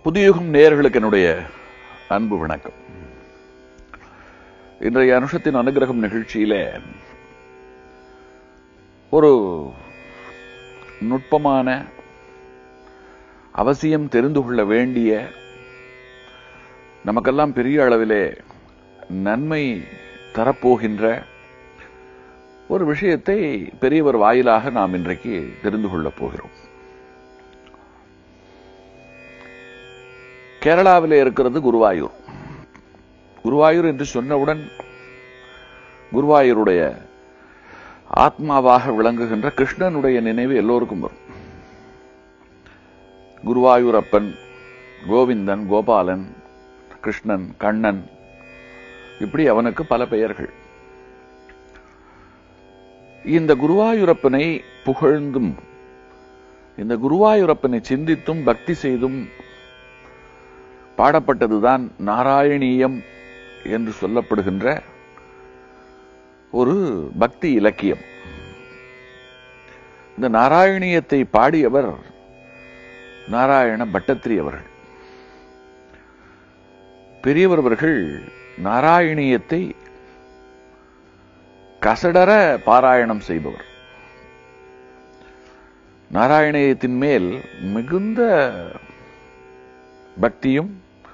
புதியுகம் நேயர்களுக்கு என்னுடைய அன்பு வணக்கம் இன்றைய அனுஷத்தின் அனுகிரகம் நிகழ்ச்சியிலே ஒரு நுட்பமான அவசியம் தெரிந்து கொள்ள வேண்டிய நமக்கெல்லாம் பெரிய அளவிலே நன்மை தரப்போகின்ற ஒரு விஷயத்தை பெரியவர் வாயிலாக நாம் இன்றைக்கு தெரிந்து கொள்ளப் போகிறோம் கேரளாவிலே இருக்கிறது குருவாயூர் குருவாயூர் என்று சொன்னவுடன் குருவாயூருடைய ஆத்மாவாக விளங்குகின்ற கிருஷ்ணனுடைய நினைவு எல்லோருக்கும் வரும் குருவாயூரப்பன் கோவிந்தன் கோபாலன் கிருஷ்ணன் கண்ணன் இப்படி அவனுக்கு பல பெயர்கள் இந்த குருவாயூரப்பனை புகழ்ந்தும் இந்த குருவாயூரப்பனை சிந்தித்தும் பக்தி செய்தும் பாடப்பட்டதுதான் நாராயணீயம் என்று சொல்லப்படுகின்ற ஒரு பக்தி இலக்கியம் இந்த நாராயணியத்தை பாடியவர் நாராயண பட்டத்திரி அவர்கள் பெரியவர் அவர்கள் நாராயணியத்தை கசடர பாராயணம் செய்பவர் நாராயணியத்தின் மேல் மிகுந்த பக்தியும்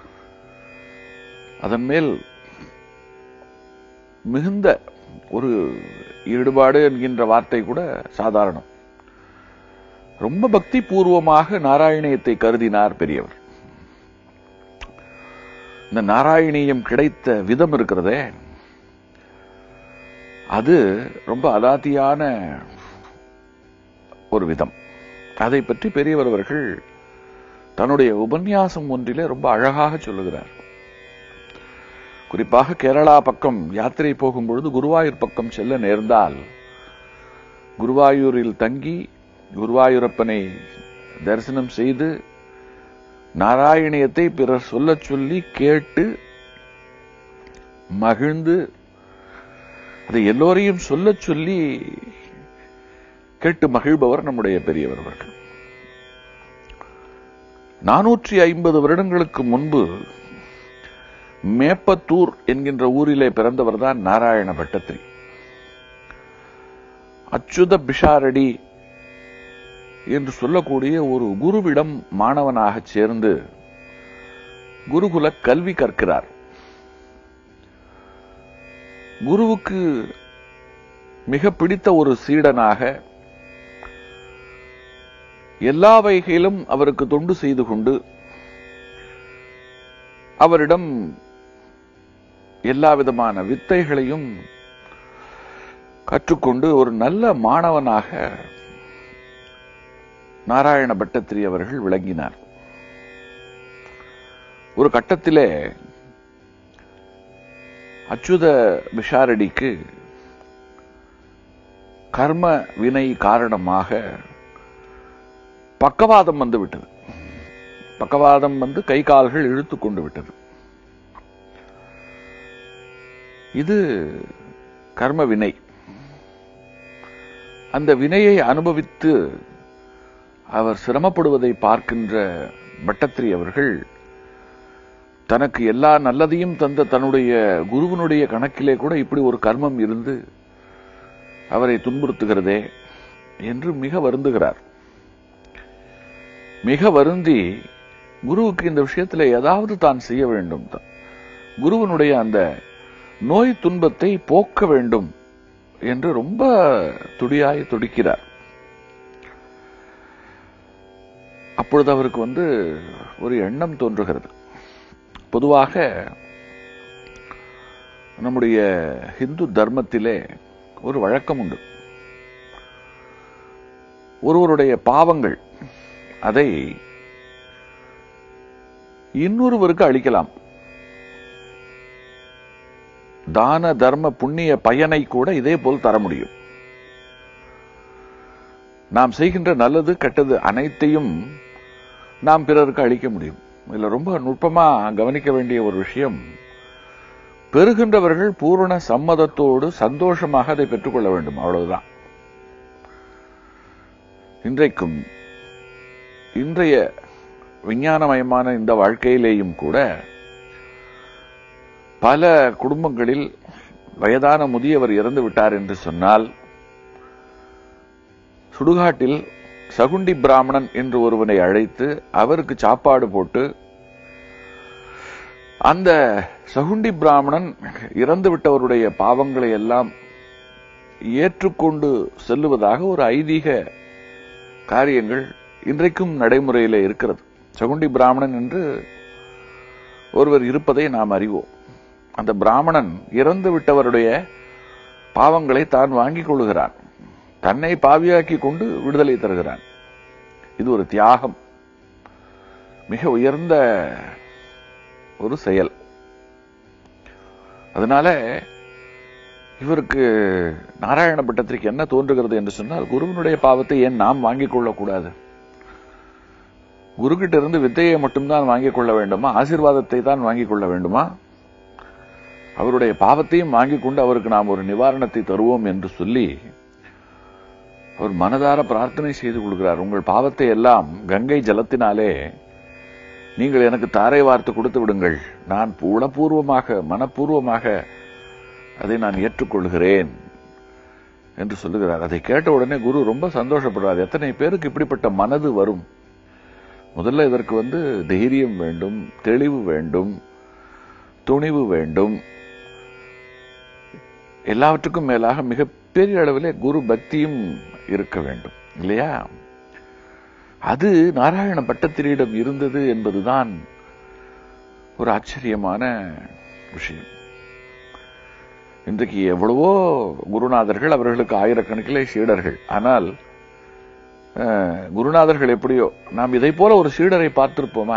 அதன் மேல் மிகுந்த ஒரு ஈடுபாடு என்கின்ற வார்த்தை கூட சாதாரணம் ரொம்ப பக்தி பூர்வமாக நாராயணியத்தை கருதினார் பெரியவர் இந்த நாராயணியம் கிடைத்த விதம் இருக்கிறதே அது ரொம்ப அலாதியான ஒரு விதம் அதை பற்றி பெரியவர் அவர்கள் தன்னுடைய உபன்யாசம் ஒன்றிலே ரொம்ப அழகாக சொல்லுகிறார் குறிப்பாக கேரளா பக்கம் யாத்திரை போகும்பொழுது குருவாயூர் பக்கம் செல்ல நேர்ந்தால் குருவாயூரில் தங்கி குருவாயூரப்பனை தரிசனம் செய்து நாராயணியத்தை பிறர் சொல்லச் சொல்லி கேட்டு மகிழ்ந்து அதை எல்லோரையும் சொல்லச் சொல்லி கேட்டு மகிழ்பவர் நம்முடைய பெரியவர் அவர்கள் நானூற்றி ஐம்பது வருடங்களுக்கு முன்பு மேப்பத்தூர் என்கின்ற ஊரிலே பிறந்தவர் தான் நாராயண பட்டத்திரி அச்சுத பிஷாரடி என்று சொல்லக்கூடிய ஒரு குருவிடம் மாணவனாக சேர்ந்து குருகுல கல்வி கற்கிறார் குருவுக்கு மிக பிடித்த ஒரு சீடனாக எல்லா வகையிலும் அவருக்கு தொண்டு செய்து கொண்டு அவரிடம் எல்லா விதமான வித்தைகளையும் கற்றுக்கொண்டு ஒரு நல்ல மாணவனாக நாராயண பட்டத்திரி அவர்கள் விளங்கினார் ஒரு கட்டத்திலே அச்சுத விஷாரடிக்கு கர்ம வினை காரணமாக பக்கவாதம் வந்து விட்டது பக்கவாதம் வந்து கை கால்கள் இழுத்து கொண்டு விட்டது இது கர்ம வினை அந்த வினையை அனுபவித்து அவர் சிரமப்படுவதை பார்க்கின்ற பட்டத்திரி அவர்கள் தனக்கு எல்லா நல்லதையும் தந்த தன்னுடைய குருவனுடைய கணக்கிலே கூட இப்படி ஒரு கர்மம் இருந்து அவரை துன்புறுத்துகிறதே என்று மிக வருந்துகிறார் மிக வருந்தி குருவுக்கு இந்த விஷயத்தில் ஏதாவது தான் செய்ய வேண்டும் குருவனுடைய அந்த நோய் துன்பத்தை போக்க வேண்டும் என்று ரொம்ப துடியாய் துடிக்கிறார் அப்பொழுது அவருக்கு வந்து ஒரு எண்ணம் தோன்றுகிறது பொதுவாக நம்முடைய ஹிந்து தர்மத்திலே ஒரு வழக்கம் உண்டு ஒருவருடைய பாவங்கள் அதை இன்னொருவருக்கு அளிக்கலாம் தான தர்ம புண்ணிய பயனை கூட இதே போல் தர முடியும் நாம் செய்கின்ற நல்லது கெட்டது அனைத்தையும் நாம் பிறருக்கு அளிக்க முடியும் இதுல ரொம்ப நுட்பமா கவனிக்க வேண்டிய ஒரு விஷயம் பெறுகின்றவர்கள் பூரண சம்மதத்தோடு சந்தோஷமாக அதை பெற்றுக்கொள்ள வேண்டும் அவ்வளவுதான் இன்றைக்கும் இன்றைய விஞ்ஞானமயமான இந்த வாழ்க்கையிலேயும் கூட பல குடும்பங்களில் வயதான முதியவர் இறந்து விட்டார் என்று சொன்னால் சுடுகாட்டில் சகுண்டி பிராமணன் என்று ஒருவனை அழைத்து அவருக்கு சாப்பாடு போட்டு அந்த சகுண்டி பிராமணன் இறந்து விட்டவருடைய பாவங்களை எல்லாம் ஏற்றுக்கொண்டு செல்லுவதாக ஒரு ஐதீக காரியங்கள் இன்றைக்கும் நடைமுறையிலே இருக்கிறது சகுண்டி பிராமணன் என்று ஒருவர் இருப்பதை நாம் அறிவோம் அந்த பிராமணன் இறந்து விட்டவருடைய பாவங்களை தான் வாங்கிக் கொள்கிறான் தன்னை பாவியாக்கி கொண்டு விடுதலை தருகிறான் இது ஒரு தியாகம் மிக உயர்ந்த ஒரு செயல் அதனால இவருக்கு நாராயண பட்டத்திற்கு என்ன தோன்றுகிறது என்று சொன்னால் குருவினுடைய பாவத்தை ஏன் நாம் வாங்கிக் கொள்ளக்கூடாது குருகிட்ட இருந்து வித்தையை மட்டும்தான் வாங்கிக் கொள்ள வேண்டுமா ஆசீர்வாதத்தை தான் வாங்கிக் கொள்ள வேண்டுமா அவருடைய பாவத்தையும் வாங்கிக் கொண்டு அவருக்கு நாம் ஒரு நிவாரணத்தை தருவோம் என்று சொல்லி அவர் மனதார பிரார்த்தனை செய்து கொள்கிறார் உங்கள் பாவத்தை எல்லாம் கங்கை ஜலத்தினாலே நீங்கள் எனக்கு தாரை வார்த்து கொடுத்து விடுங்கள் நான் உளப்பூர்வமாக மனப்பூர்வமாக அதை நான் ஏற்றுக்கொள்கிறேன் என்று சொல்லுகிறார் அதை கேட்ட உடனே குரு ரொம்ப சந்தோஷப்படுறார் எத்தனை பேருக்கு இப்படிப்பட்ட மனது வரும் முதல்ல இதற்கு வந்து தைரியம் வேண்டும் தெளிவு வேண்டும் துணிவு வேண்டும் எல்லாவற்றுக்கும் மேலாக மிகப்பெரிய அளவிலே குரு பக்தியும் இருக்க வேண்டும் இல்லையா அது நாராயண பட்டத்திரியிடம் இருந்தது என்பதுதான் ஒரு ஆச்சரியமான விஷயம் இன்றைக்கு எவ்வளவோ குருநாதர்கள் அவர்களுக்கு ஆயிரக்கணக்கிலே சீடர்கள் ஆனால் அஹ், குருநாதர்கள் எப்படியோ நாம் இதை போல ஒரு சீடரை பார்த்திருப்போமா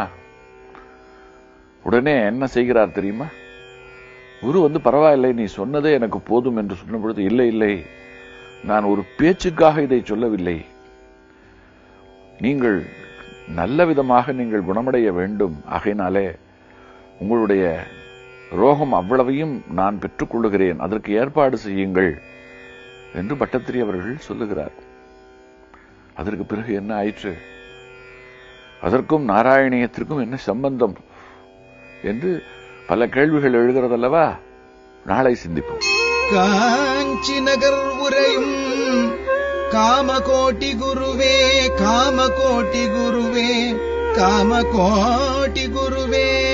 உடனே என்ன செய்கிறார் தெரியுமா குரு வந்து பரவாயில்லை நீ சொன்னதே எனக்கு போதும் என்று சொன்ன பொழுது இல்லை இல்லை நான் ஒரு பேச்சுக்காக இதை சொல்லவில்லை நீங்கள் நல்ல விதமாக நீங்கள் குணமடைய வேண்டும் ஆகையினாலே உங்களுடைய ரோகம் அவ்வளவையும் நான் பெற்றுக்கொள்ளுகிறேன் அதற்கு ஏற்பாடு செய்யுங்கள் என்று பட்டத்திரி அவர்கள் சொல்லுகிறார் அதற்கு பிறகு என்ன ஆயிற்று அதற்கும் நாராயணியத்திற்கும் என்ன சம்பந்தம் என்று பல கேள்விகள் எழுகிறதல்லவா நாளை சிந்திப்போம் காஞ்சி நகர் உரையும் காமகோட்டி குருவே காமகோட்டி குருவே காமகோட்டி குருவே